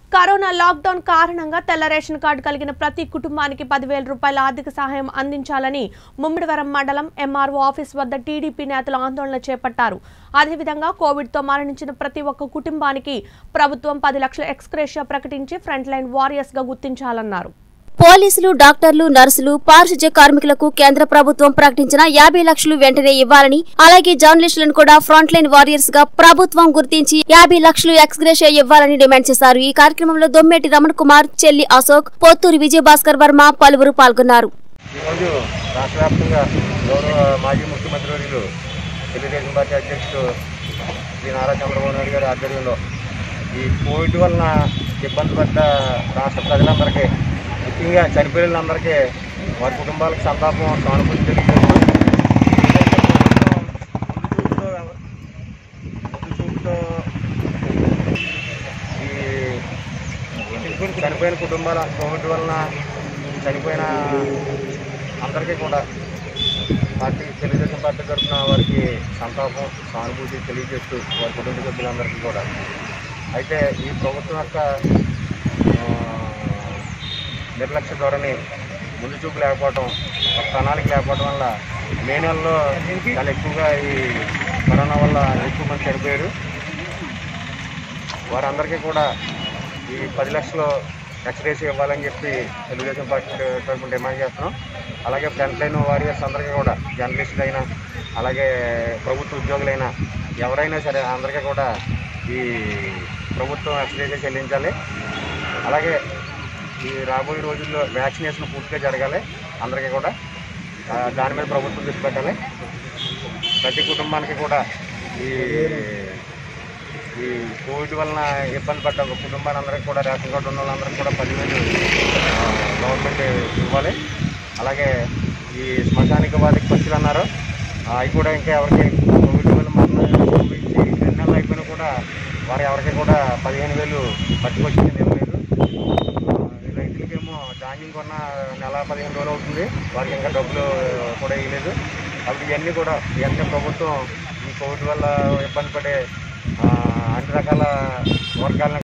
corona lockdown కారణంగా తెల్ల ration card కలిగిన ప్రతి కుటుంబానికి పదివేల రూపాయల ఆర్థిక సహాయం అందించాలని ముమ్మిడివరం మండలం ఎంఆర్ఓ ఆఫీస్ వద్ద టీడీపీ నేతలు ఆందోళన చేపట్టారు అదేవిధంగా కోవిడ్తో మరణించిన ప్రతి ఒక్క కుటుంబానికి ప్రభుత్వం పది లక్షల ఎక్స్క్రేషియా ప్రకటించి ఫ్రంట్ లైన్ వారియర్స్గా గుర్తించాలన్నారు పోలీసులు డాక్టర్లు నర్సులు పారిశుధ్య కార్మికులకు కేంద్ర ప్రభుత్వం ప్రకటించిన యాభై లక్షలు వెంటనే ఇవ్వాలని అలాగే జర్నలిస్టులను కూడా ఫ్రంట్ లైన్ వారియర్స్ గా ప్రభుత్వం గుర్తించి యాభై లక్షలు ఎక్స్గ్రేషియా ఇవ్వాలని డిమాండ్ చేశారు ఈ కార్యక్రమంలో దొమ్మేటి రమణ కుమార్ చెల్లి అశోక్ పొత్తూరి విజయభాస్కర్ వర్మ పలువురు పాల్గొన్నారు ఈరోజు రాష్ట్ర వ్యాప్తంగా గౌరవ మాజీ ముఖ్యమంత్రి వర్యులు తెలుగుదేశం పార్టీ అధ్యక్షుడు శ్రీ నారా చంద్రబాబు నాయుడు గారి ఆధ్వర్యంలో ఈ కోవిడ్ వలన ఇబ్బంది పడ్డ రాష్ట్ర ప్రజలందరికీ ముఖ్యంగా చనిపోయిన వాళ్ళందరికీ వారి కుటుంబాలకు సంతాపం సానుభూతి తెలియజేస్తూ ముందు చూపుతో ఈ చనిపోయిన కుటుంబాల కోవిడ్ వలన చనిపోయిన అందరికీ కూడా పార్టీ తెలుగుదేశం పార్టీ తరఫున వారికి సంతాపం సానుభూతి తెలియజేస్తూ వారి కుటుంబ సభ్యులందరికీ కూడా అయితే ఈ ప్రభుత్వం యొక్క ఆ, నిర్లక్ష్య ధోరణి ముందు చూపు లేకపోవడం ఒక ప్రణాళిక లేకపోవడం వల్ల మే నెలలో చాలా ఎక్కువగా ఈ కరోనా వల్ల ఎక్కువ మంది చనిపోయారు వారందరికీ కూడా ఈ పది లక్షలు ఎక్స్రేస్ ఇవ్వాలని చెప్పి తెలుగుదేశం పార్టీ తరఫున డిమాండ్ చేస్తున్నాం అలాగే ఫ్రంట్ లైన్ వారియర్స్ అందరికీ కూడా జర్నలిస్టులు అయినా అలాగే ప్రభుత్వ ఉద్యోగులైనా ఎవరైనా సరే అందరికీ కూడా ఈ ప్రభుత్వం ఎక్స్రేస్ చెల్లించాలి అలాగే ఈ రాబోయే రోజుల్లో వ్యాక్సినేషన్ పూర్తిగా జరగాలి అందరికీ కూడా ఆ, దాని మీద ప్రభుత్వం దృష్టి పెట్టాలి ప్రతి కుటుంబానికి కూడా ఈ ఈ కోవిడ్ వలన ఇబ్బంది పడ్డ ఒక కుటుంబాలందరికీ కూడా రేషన్ కార్డు ఉన్న వాళ్ళందరికీ కూడా పదివేలు ఆ, గవర్నమెంట్ ఇవ్వాలి అలాగే ఈ శ్మశానిక వారికి ఖర్చులు అన్నారు ఆ, అవి కూడా ఇంకా ఎవరికి కోవిడ్ వల్ల మరణం సంభవించి రెండు నెలలు అయిపోయినా కూడా వారు ఎవరికి కూడా పదిహేను వేలు పట్టుకొచ్చింది ఏం లేదు ఆ, రైతులకేమో ధాన్యం కొన్న నెల పదిహేను రోజులు అవుతుంది వారికి ఇంకా డబ్బులు కూడా ఇవ్వలేదు కాబట్టి ఇవన్నీ కూడా ఇవన్నీ ప్రభుత్వం ఈ కోవిడ్ వల్ల ఇబ్బంది పడే ఆ, అన్ని రకాల వర్గాలను